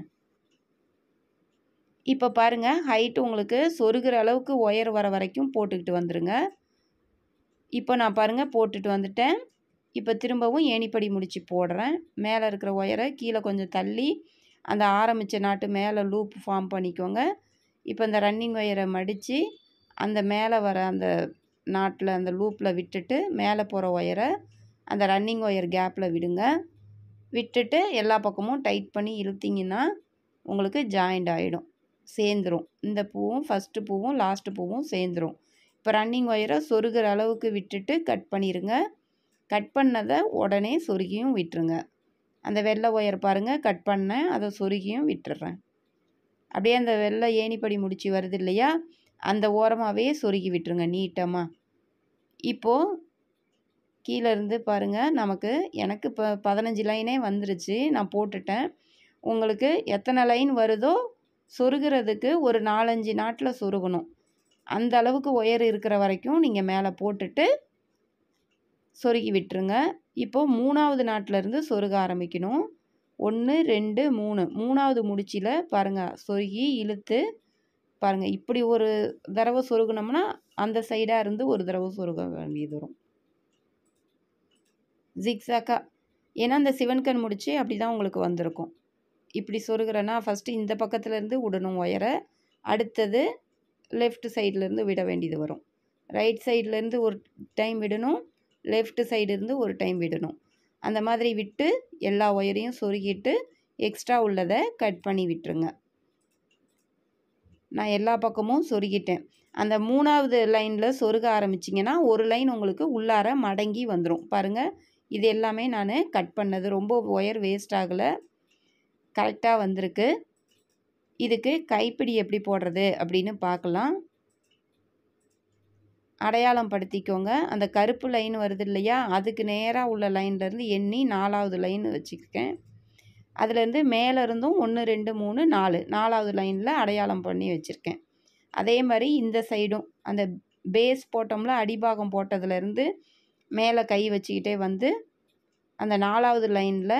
இப்போ பாருங்கள் ஹைட் உங்களுக்கு சொருகிற அளவுக்கு ஒயர் வர வரைக்கும் போட்டுக்கிட்டு வந்துடுங்க இப்போ நான் பாருங்கள் போட்டுட்டு வந்துட்டேன் இப்போ திரும்பவும் ஏணிப்படி முடித்து போடுறேன் மேலே இருக்கிற ஒயரை கீழே கொஞ்சம் தள்ளி அந்த ஆரம்பித்த நாட்டு மேலே லூப் ஃபார்ம் பண்ணிக்கோங்க இப்போ இந்த ரன்னிங் ஒயரை மடித்து அந்த மேலே வர அந்த நாட்டில் அந்த லூப்பில் விட்டுட்டு மேலே போகிற ஒயரை அந்த ரன்னிங் ஒயர் கேப்பில் விடுங்க விட்டுட்டு எல்லா பக்கமும் டைட் பண்ணி இழுத்திங்கன்னா உங்களுக்கு ஜாயிண்ட் ஆகிடும் சேர்ந்துரும் இந்த பூவும் ஃபஸ்ட்டு பூவும் லாஸ்ட்டு பூவும் சேர்ந்துரும் இப்போ ரன்னிங் ஒயரை சொருகிற அளவுக்கு விட்டுட்டு கட் பண்ணிடுங்க கட் பண்ணதை உடனே சொருகியும் விட்டுருங்க அந்த வெள்ளை ஒயர் பாருங்கள் கட் பண்ணேன் அதை சொருகியும் விட்டுறேன் அப்படியே அந்த வெள்ளை ஏணிப்படி முடிச்சு வருது இல்லையா அந்த ஓரமாகவே சொருகி விட்டுருங்க நீட்டமாக இப்போது கீழே இருந்து பாருங்கள் நமக்கு எனக்கு இப்போ பதினஞ்சு லைனே வந்துருச்சு நான் போட்டுட்டேன் உங்களுக்கு எத்தனை லைன் வருதோ சொருகிறதுக்கு ஒரு நாலஞ்சு நாட்டில் சொருகணும் அந்த அளவுக்கு ஒயர் இருக்கிற வரைக்கும் நீங்கள் மேலே போட்டுட்டு சொருகி விட்டுருங்க இப்போது மூணாவது நாட்டிலேருந்து சொருக ஆரம்பிக்கணும் ஒன்று ரெண்டு மூணு மூணாவது முடிச்சில் பாருங்கள் சொருகி இழுத்து பாருங்கள் இப்படி ஒரு தடவை சொருகுனோம்னா அந்த சைடாக இருந்து ஒரு தடவை சொருக வேண்டியது வரும் ஜிக்ஸாக்கா ஏன்னா அந்த சிவன்கண் முடிச்சு அப்படி தான் உங்களுக்கு வந்திருக்கும் இப்படி சொருகிறேன்னா ஃபஸ்ட்டு இந்த பக்கத்துலேருந்து விடணும் ஒயரை அடுத்தது லெஃப்ட் சைட்லேருந்து விட வேண்டியது வரும் ரைட் சைட்லேருந்து ஒரு டைம் விடணும் லெஃப்ட் சைடு இருந்து ஒரு டைம் விடணும் அந்த மாதிரி விட்டு எல்லா ஒயரையும் சொருகிட்டு எக்ஸ்ட்ரா உள்ளதை கட் பண்ணி விட்டுருங்க நான் எல்லா பக்கமும் சொருகிட்டேன் அந்த மூணாவது லைனில் சொருக ஆரம்பிச்சிங்கன்னா ஒரு லைன் உங்களுக்கு உள்ளார மடங்கி வந்துடும் பாருங்கள் இது எல்லாமே நான் கட் பண்ணது ரொம்ப ஒயர் வேஸ்ட் ஆகலை கரெக்டாக வந்திருக்கு இதுக்கு கைப்பிடி எப்படி போடுறது அப்படின்னு பார்க்கலாம் அடையாளம் படுத்திக்கோங்க அந்த கருப்பு லைன் வருது இல்லையா அதுக்கு நேராக உள்ள லைன்லேருந்து எண்ணி நாலாவது லைன் வச்சுருக்கேன் அதுலேருந்து மேலே இருந்தும் ஒன்று ரெண்டு மூணு நாலு நாலாவது லைனில் அடையாளம் பண்ணி வச்சுருக்கேன் அதே மாதிரி இந்த சைடும் அந்த பேஸ் போட்டோம்ல அடிபாகம் போட்டதுலேருந்து மேலே கை வச்சுக்கிட்டே வந்து அந்த நாலாவது லைனில்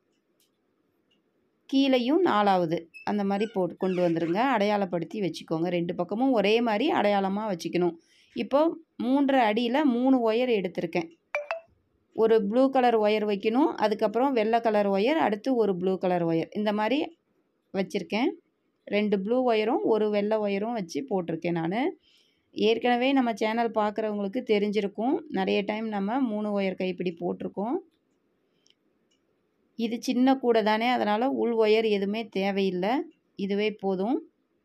கீழேயும் நாலாவது அந்த மாதிரி போட்டு கொண்டு வந்துருங்க அடையாளப்படுத்தி வச்சுக்கோங்க ரெண்டு பக்கமும் ஒரே மாதிரி அடையாளமாக வச்சுக்கணும் இப்போ மூன்றரை அடியில் மூணு ஒயர் எடுத்திருக்கேன் ஒரு ப்ளூ கலர் ஒயர் வைக்கணும் அதுக்கப்புறம் வெள்ளை கலர் ஒயர் அடுத்து ஒரு ப்ளூ கலர் ஒயர் இந்த மாதிரி வச்சுருக்கேன் ரெண்டு ப்ளூ ஒயரும் ஒரு வெள்ளை ஒயரும் வச்சு போட்டிருக்கேன் நான் ஏற்கனவே நம்ம சேனல் பார்க்குறவங்களுக்கு தெரிஞ்சிருக்கும் நிறைய டைம் நம்ம மூணு ஒயர் கைப்பிடி போட்டிருக்கோம் இது சின்ன கூடை தானே அதனால் உள் ஒயர் எதுவுமே தேவையில்லை இதுவே போதும்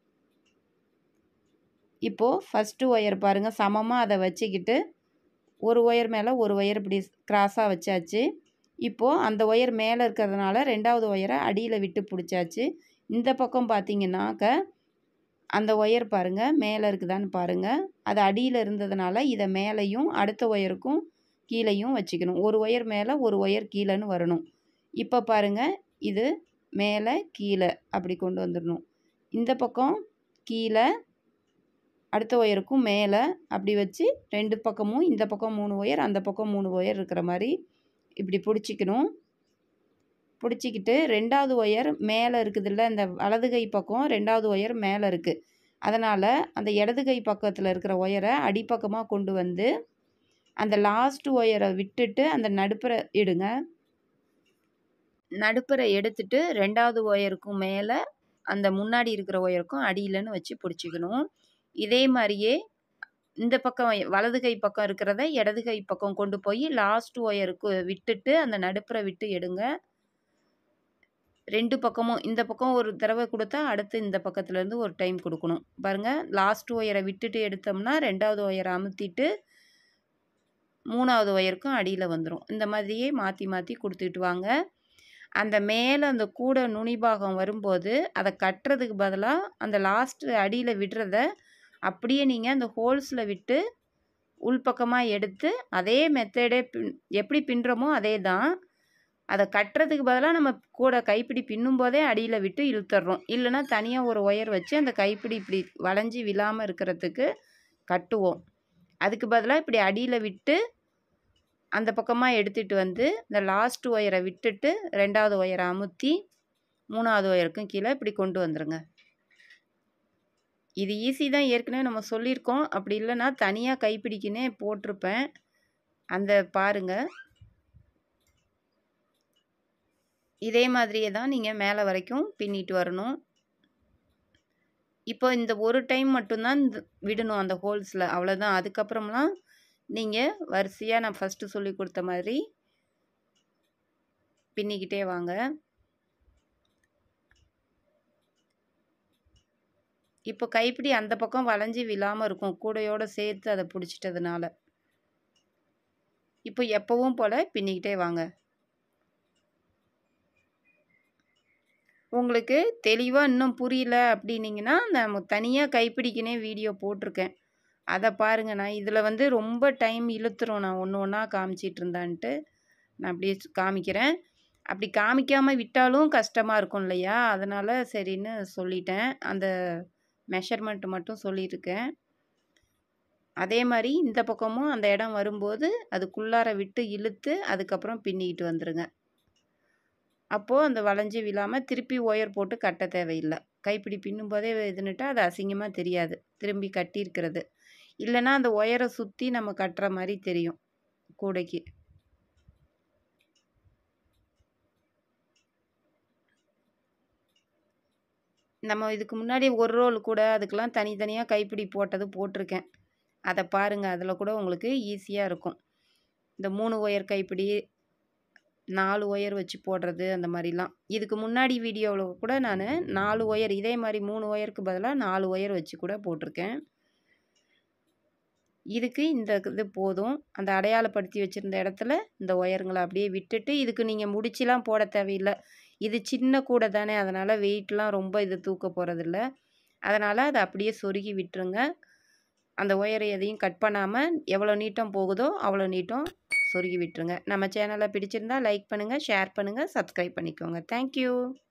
இப்போது ஃபஸ்ட்டு ஒயர் பாருங்கள் சமமாக அதை வச்சுக்கிட்டு ஒரு ஒயர் மேலே ஒரு ஒயர் இப்படி கிராஸாக வச்சாச்சு இப்போது அந்த ஒயர் மேலே இருக்கிறதுனால ரெண்டாவது ஒயரை அடியில் விட்டு பிடிச்சாச்சு இந்த பக்கம் பார்த்தீங்கன்னாக்க அந்த ஒயர் பாருங்கள் மேலே இருக்குதான்னு பாருங்கள் அது அடியில் இருந்ததுனால இதை மேலேயும் அடுத்த ஒயருக்கும் கீழேயும் வச்சுக்கணும் ஒரு ஒயர் மேலே ஒரு ஒயர் கீழேன்னு வரணும் இப்போ பாருங்கள் இது மேலே கீழே அப்படி கொண்டு வந்துடணும் இந்த பக்கம் கீழே அடுத்த ஒயருக்கும் மேலே அப்படி வச்சு ரெண்டு பக்கமும் இந்த பக்கம் மூணு ஒயர் அந்த பக்கம் மூணு ஒயர் இருக்கிற மாதிரி இப்படி பிடிச்சிக்கணும் பிடிச்சிக்கிட்டு ரெண்டாவது ஒயர் மேலே இருக்குதுல்ல இந்த வலது கை பக்கம் ரெண்டாவது ஒயர் மேலே இருக்குது அதனால் அந்த இடது கை பக்கத்தில் இருக்கிற ஒயரை அடிப்பக்கமாக கொண்டு வந்து அந்த லாஸ்ட் ஒயரை விட்டுட்டு அந்த நடுப்புற இடுங்க நடுப்புற எடுத்துட்டு ரெண்டாவது ஒயருக்கும் மேலே அந்த முன்னாடி இருக்கிற ஒயருக்கும் அடியிலன்னு வச்சு பிடிச்சிக்கணும் இதே மாதிரியே இந்த பக்கம் வலது கை பக்கம் இருக்கிறத இடது கை பக்கம் கொண்டு போய் லாஸ்ட் ஒயருக்கு விட்டுட்டு அந்த நடுப்புற விட்டு எடுங்க ரெண்டு பக்கமும் இந்த பக்கம் ஒரு தடவை கொடுத்தா அடுத்து இந்த பக்கத்துலேருந்து ஒரு டைம் கொடுக்கணும் பாருங்கள் லாஸ்ட் ஒயரை விட்டுட்டு எடுத்தோம்னா ரெண்டாவது ஒயரை அமுத்திட்டு மூணாவது ஒயருக்கும் அடியில் வந்துடும் இந்த மாதிரியே மாற்றி மாற்றி கொடுத்துட்டு வாங்க அந்த மேலே அந்த கூடை நுனிபாகம் வரும்போது அதை கட்டுறதுக்கு பதிலாக அந்த லாஸ்ட்டு அடியில் விடுறத அப்படியே நீங்கள் அந்த ஹோல்ஸில் விட்டு உள்பக்கமாக எடுத்து அதே மெத்தடே பின் எப்படி பின்னுறோமோ அதே தான் அதை கட்டுறதுக்கு பதிலாக நம்ம கூட கைப்பிடி பின்னும் போதே அடியில் விட்டு இழுத்துட்றோம் இல்லைன்னா தனியாக ஒரு ஒயர் வச்சு அந்த கைப்பிடி இப்படி வளைஞ்சி விழாமல் இருக்கிறதுக்கு கட்டுவோம் அதுக்கு பதிலாக இப்படி அடியில் விட்டு அந்த பக்கமாக எடுத்துகிட்டு வந்து இந்த லாஸ்ட் ஒயரை விட்டுட்டு ரெண்டாவது ஒயரை அமுத்தி மூணாவது ஒயருக்கும் கீழே இப்படி கொண்டு வந்துடுங்க இது ஈஸி தான் ஏற்கனவே நம்ம சொல்லியிருக்கோம் அப்படி இல்லைன்னா தனியாக கைப்பிடிக்குன்னே போட்டிருப்பேன் அந்த பாருங்கள் இதே மாதிரியே தான் நீங்கள் மேலே வரைக்கும் பின்னிட்டு வரணும் இப்போ இந்த ஒரு டைம் மட்டும்தான் இந்த விடணும் அந்த ஹோல்ஸில் அவ்வளோதான் அதுக்கப்புறம்லாம் நீங்கள் வரிசையாக நான் ஃபஸ்ட்டு சொல்லி கொடுத்த மாதிரி பின்னிக்கிட்டே வாங்க இப்போ கைப்பிடி அந்த பக்கம் வளைஞ்சி விழாமல் இருக்கும் கூடையோடு சேர்த்து அதை பிடிச்சிட்டதுனால இப்போ எப்பவும் போல் பின்னிக்கிட்டே வாங்க உங்களுக்கு தெளிவாக இன்னும் புரியல அப்படின்னீங்கன்னா நம்ம தனியாக கைப்பிடிக்கினே வீடியோ போட்டிருக்கேன் அதை பாருங்கள் நான் இதில் வந்து ரொம்ப டைம் இழுத்துரும் நான் ஒன்று ஒன்றா காமிச்சிட்டு இருந்தான்ட்டு நான் அப்படியே காமிக்கிறேன் அப்படி காமிக்காமல் விட்டாலும் கஷ்டமாக இருக்கும் இல்லையா அதனால் சரின்னு சொல்லிட்டேன் அந்த மெஷர்மெண்ட் மட்டும் சொல்லியிருக்கேன் அதே மாதிரி இந்த பக்கமும் அந்த இடம் வரும்போது அதுக்குள்ளார விட்டு இழுத்து அதுக்கப்புறம் பின்னிக்கிட்டு வந்துடுங்க அப்போது அந்த வளைஞ்சி விழாமல் திருப்பி ஒயர் போட்டு கட்ட தேவையில்லை கைப்பிடி பின்னும் போதே இதுன்னுட்டா அது அசிங்கமாக தெரியாது திரும்பி கட்டியிருக்கிறது இல்லைன்னா அந்த ஒயரை சுற்றி நம்ம கட்டுற மாதிரி தெரியும் கூடைக்கு நம்ம இதுக்கு முன்னாடி ஒரு ரோல் கூட அதுக்கெலாம் தனித்தனியாக கைப்பிடி போட்டது போட்டிருக்கேன் அதை பாருங்கள் அதில் கூட உங்களுக்கு ஈஸியாக இருக்கும் இந்த மூணு ஒயர் கைப்பிடி நாலு ஒயர் வச்சு போடுறது அந்த மாதிரிலாம் இதுக்கு முன்னாடி வீடியோவில் கூட நான் நாலு ஒயர் இதே மாதிரி மூணு ஒயருக்கு பதிலாக நாலு ஒயர் வச்சு கூட போட்டிருக்கேன் இதுக்கு இந்த இது போதும் அந்த அடையாளப்படுத்தி வச்சுருந்த இடத்துல இந்த ஒயருங்களை அப்படியே விட்டுட்டு இதுக்கு நீங்கள் முடிச்சுலாம் போட தேவையில்லை இது சின்ன கூடை தானே அதனால் வெயிட்லாம் ரொம்ப இது தூக்க போகிறதில்ல அதனால் அதை அப்படியே சொருகி விட்டுருங்க அந்த ஒயரை எதையும் கட் பண்ணாமல் எவ்வளோ நீட்டம் போகுதோ அவ்வளோ நீட்டம் சொருகி விட்டுருங்க நம்ம சேனலை பிடிச்சிருந்தா லைக் பண்ணுங்கள் ஷேர் பண்ணுங்கள் சப்ஸ்கிரைப் பண்ணிக்கோங்க தேங்க்யூ